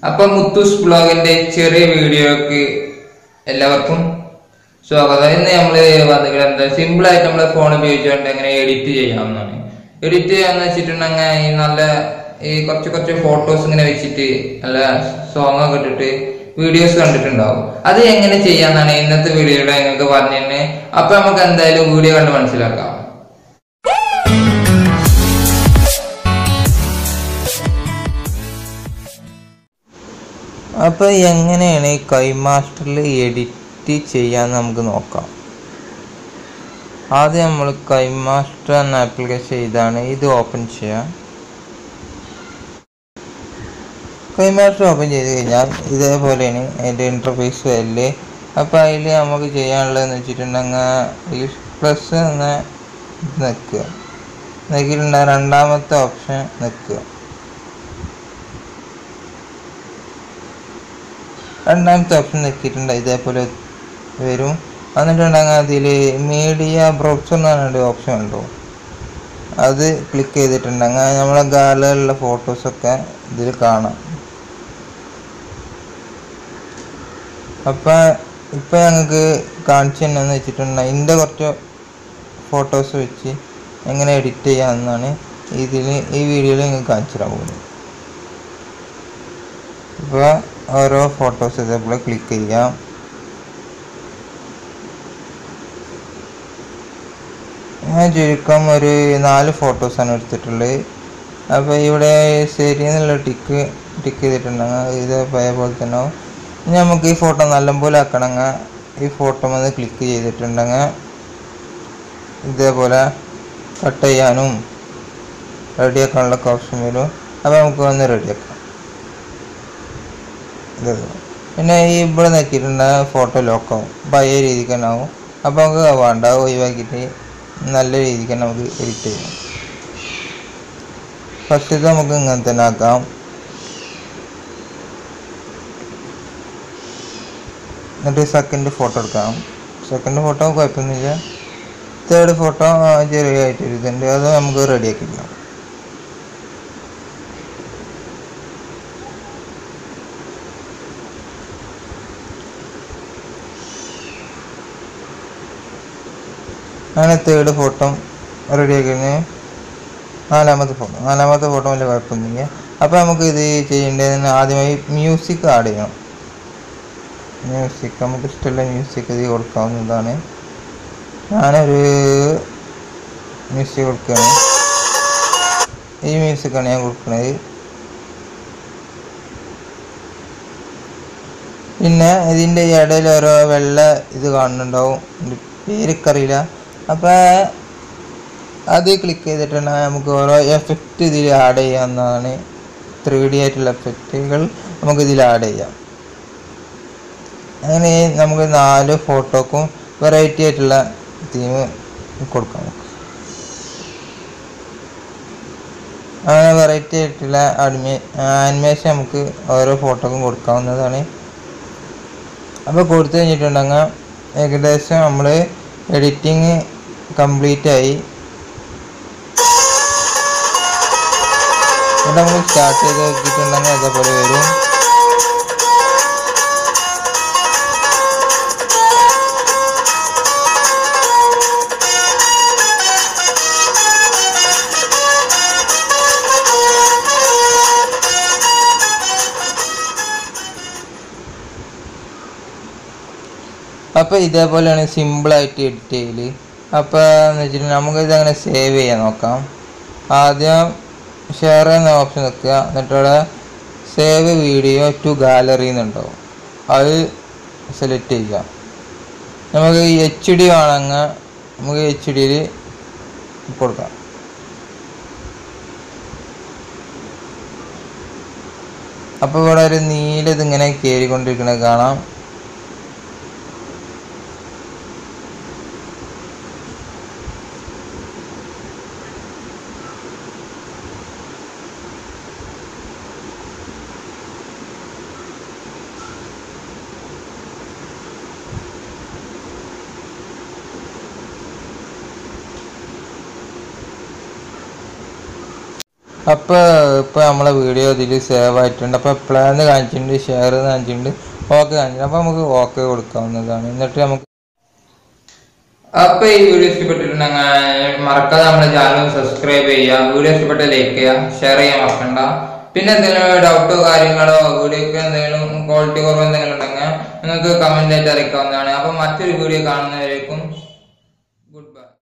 അപ്പൊ മുത്തൂസ് ബ്ലോഗിന്റെ ചെറിയ വീഡിയോക്ക് എല്ലാവർക്കും സ്വാഗതം ഇന്ന് നമ്മള് വന്നിട്ട് എന്താ സിമ്പിൾ ആയിട്ട് നമ്മളെ ഫോൺ ഉപയോഗിച്ചുകൊണ്ട് എങ്ങനെ എഡിറ്റ് ചെയ്യാവുന്നതാണ് എഡിറ്റ് ചെയ്യാന്ന് വെച്ചിട്ടുണ്ടെങ്കിൽ ഈ നല്ല ഈ കുറച്ച് കുറച്ച് ഫോട്ടോസ് ഇങ്ങനെ വെച്ചിട്ട് നല്ല സോങ് ഒക്കെ ഇട്ടിട്ട് വീഡിയോസ് കണ്ടിട്ടുണ്ടാവും അത് എങ്ങനെ ചെയ്യാന്നാണ് ഇന്നത്തെ വീഡിയോയുടെ നിങ്ങൾക്ക് പറഞ്ഞു തന്നെ അപ്പൊ നമുക്ക് എന്തായാലും വീഡിയോ കണ്ട് മനസ്സിലാക്കാം അപ്പോൾ എങ്ങനെയാണ് ഈ കൈമാസ്റ്ററിൽ എഡിറ്റ് ചെയ്യാൻ നമുക്ക് നോക്കാം ആദ്യം നമ്മൾ കൈമാസ്റ്റർ എന്ന ആപ്ലിക്കേഷൻ ഇതാണ് ഇത് ഓപ്പൺ ചെയ്യാം കൈമാസ്റ്റർ ഓപ്പൺ ചെയ്ത് കഴിഞ്ഞാൽ ഇതേപോലെയാണ് അതിൻ്റെ ഇൻ്റർഫേസ് വരല് അപ്പോൾ അതിൽ നമുക്ക് ചെയ്യാനുള്ളതെന്ന് വെച്ചിട്ടുണ്ടെങ്കിൽ പ്ലസ് എന്ന നിൽക്കുക നിൽക്കിയിട്ടുണ്ടെങ്കിൽ രണ്ടാമത്തെ ഓപ്ഷൻ നിൽക്കുക രണ്ടാമത്തെ ഓപ്ഷൻ നിൽക്കിയിട്ടുണ്ട് ഇതേപോലെ വരും എന്നിട്ടുണ്ടെങ്കിൽ അതിൽ മീഡിയ ബ്രൗസർ എന്ന് പറഞ്ഞൊരു ഓപ്ഷൻ ഉണ്ടോ അത് ക്ലിക്ക് ചെയ്തിട്ടുണ്ടെങ്കിൽ നമ്മളെ ഗാലറിയിലുള്ള ഫോട്ടോസൊക്കെ ഇതിൽ കാണാം അപ്പം ഇപ്പം ഞങ്ങൾക്ക് കാണിച്ചു തന്നെന്ന് വെച്ചിട്ടുണ്ടെങ്കിൽ ഇതിൻ്റെ കുറച്ച് ഫോട്ടോസ് വെച്ച് എങ്ങനെ എഡിറ്റ് ചെയ്യാമെന്നാണ് ഇതിൽ ഈ വീഡിയോയിൽ നിങ്ങൾക്ക് കാണിച്ചു തരാൻ പോകുന്നത് ഇപ്പോൾ ഓരോ ഫോട്ടോസ് ഇതേപോലെ ക്ലിക്ക് ചെയ്യാം ഞാൻ ചുരുക്കം ഒരു നാല് ഫോട്ടോസാണ് എടുത്തിട്ടുള്ളത് അപ്പോൾ ഇവിടെ ശരി എന്നുള്ള ടിക്ക് ടിക്ക് ചെയ്തിട്ടുണ്ടെങ്കിൽ ഇത് പഴയ പോലെ തന്നെ ആവും. ഇനി നമുക്ക് ഈ ഫോട്ടോ നല്ലപോലെ ആക്കണമെങ്കിൽ ഈ ഫോട്ടോ വന്ന് ക്ലിക്ക് ചെയ്തിട്ടുണ്ടെങ്കിൽ ഇതേപോലെ കട്ട് ചെയ്യാനും റെഡിയാക്കാനുള്ള ഓപ്ഷൻ വരും അപ്പോൾ നമുക്ക് വന്ന് റെഡിയാക്കാം ഇത് പിന്നെ ഈ ഇവിടെ നോക്കിയിട്ടുണ്ട ഫോട്ടോ ലോക്കാവും പഴയ രീതിക്ക് തന്നെ ആവും അപ്പോൾ നമുക്ക് വേണ്ട ഒഴിവാക്കിയിട്ട് നല്ല രീതിക്ക് തന്നെ നമുക്ക് എഡിറ്റ് ചെയ്യാം ഫസ്റ്റത്തെ നമുക്ക് ഇങ്ങനെ തന്നെ ആക്കാം എന്നിട്ട് സെക്കൻഡ് ഫോട്ടോ എടുക്കാം സെക്കൻഡ് ഫോട്ടോ കുഴപ്പമൊന്നുമില്ല തേർഡ് ഫോട്ടോ ചെറിയതായിട്ട് ഒരു ഇതുണ്ട് അത് നമുക്ക് റെഡിയാക്കിക്കാം അങ്ങനെ തേർഡ് ഫോട്ടോ റെഡിയാക്കിന് നാലാമത്തെ ഫോട്ടോ നാലാമത്തെ ഫോട്ടോ വലിയ കുഴപ്പമൊന്നുമില്ല അപ്പോൾ നമുക്ക് ഇത് ചെയ്യേണ്ടതിന് ആദ്യമായി മ്യൂസിക് ആഡ് ചെയ്യണം മ്യൂസിക് നമുക്ക് ഇഷ്ടമുള്ള മ്യൂസിക് ഇത് കൊടുക്കാവുന്നതാണ് ഞാനൊരു മ്യൂസിക് കൊടുക്കുകയാണ് ഈ മ്യൂസിക്കാണ് ഞാൻ കൊടുക്കുന്നത് പിന്നെ ഇതിൻ്റെ ഇടയിൽ ഓരോ വെള്ള ഇത് കാണുന്നുണ്ടാവും ഇതിൻ്റെ പേരൊക്കെ അറിയില്ല അപ്പോൾ അത് ക്ലിക്ക് ചെയ്തിട്ടുണ്ടെങ്കിൽ നമുക്ക് ഓരോ എഫക്റ്റ് ഇതിൽ ആഡ് ചെയ്യാവുന്നതാണ് ത്രീ ഡി ആയിട്ടുള്ള എഫക്റ്റുകൾ നമുക്ക് ഇതിൽ ആഡ് ചെയ്യാം അങ്ങനെ നമുക്ക് നാല് ഫോട്ടോക്കും വെറൈറ്റി ആയിട്ടുള്ള തീം കൊടുക്കാം അങ്ങനെ വെറൈറ്റി ആയിട്ടുള്ള അഡ്മി ആനിമേഷൻ നമുക്ക് ഓരോ ഫോട്ടോക്കും കൊടുക്കാവുന്നതാണ് അപ്പോൾ കൊടുത്തു കഴിഞ്ഞിട്ടുണ്ടെങ്കിൽ ഏകദേശം നമ്മൾ എഡിറ്റിങ് കംപ്ലീറ്റ് ആയി എന്നിട്ട് നമ്മൾ സ്റ്റാർട്ട് ചെയ്ത് നോക്കിയിട്ടുണ്ടെങ്കിൽ അതേപോലെ വരും അപ്പോൾ ഇതേപോലെയാണ് സിമ്പിളായിട്ട് എഡിറ്റ് ചെയ്യല് അപ്പോൾ എന്ന് വെച്ചിട്ടുണ്ടെങ്കിൽ നമുക്കിത് അങ്ങനെ സേവ് ചെയ്യാൻ നോക്കാം ആദ്യം ഷെയർ എന്ന ഓപ്ഷൻ നിൽക്കുക എന്നിട്ട് അവിടെ സേവ് വീഡിയോ ടു ഗാലറി എന്നുണ്ടാവും അത് സെലക്ട് ചെയ്യുക നമുക്ക് എച്ച് ഡി വേണമെങ്കിൽ നമുക്ക് എച്ച് ഡിയിൽ കൊടുക്കാം അപ്പോൾ ഇവിടെ ഒരു നീല ഇതിങ്ങനെ കയറിക്കൊണ്ടിരിക്കുന്നത് കാണാം അപ്പോൾ ഇപ്പോൾ നമ്മളെ വീഡിയോ ഇതിൽ സേവ് ആയിട്ടുണ്ട് അപ്പോൾ പ്ലാന്ന് കാണിച്ചിട്ടുണ്ട് ഷെയർ കാണിച്ചിട്ടുണ്ട് ഓക്കെ കാണിച്ചിട്ടുണ്ട് അപ്പോൾ നമുക്ക് ഓക്കെ കൊടുക്കാവുന്നതാണ് എന്നിട്ട് നമുക്ക് അപ്പൊ ഈ വീഡിയോ ഇഷ്ടപ്പെട്ടിട്ടുണ്ടെങ്കിൽ മറക്കാതെ നമ്മുടെ ചാനൽ സബ്സ്ക്രൈബ് ചെയ്യുക വീഡിയോ ഇഷ്ടപ്പെട്ട ലൈക്ക് ചെയ്യുക ഷെയർ ചെയ്യാൻ മറക്കണ്ട പിന്നെ എന്തെങ്കിലും ഡൗട്ടോ കാര്യങ്ങളോ വീഡിയോക്ക് എന്തെങ്കിലും ക്വാളിറ്റി കുറവ് എന്തെങ്കിലും ഉണ്ടെങ്കിൽ നിങ്ങൾക്ക് കമന്റ് ആയിട്ട് അറിയിക്കാവുന്നതാണ് അപ്പൊ മറ്റൊരു വീഡിയോ കാണുന്നവരേക്കും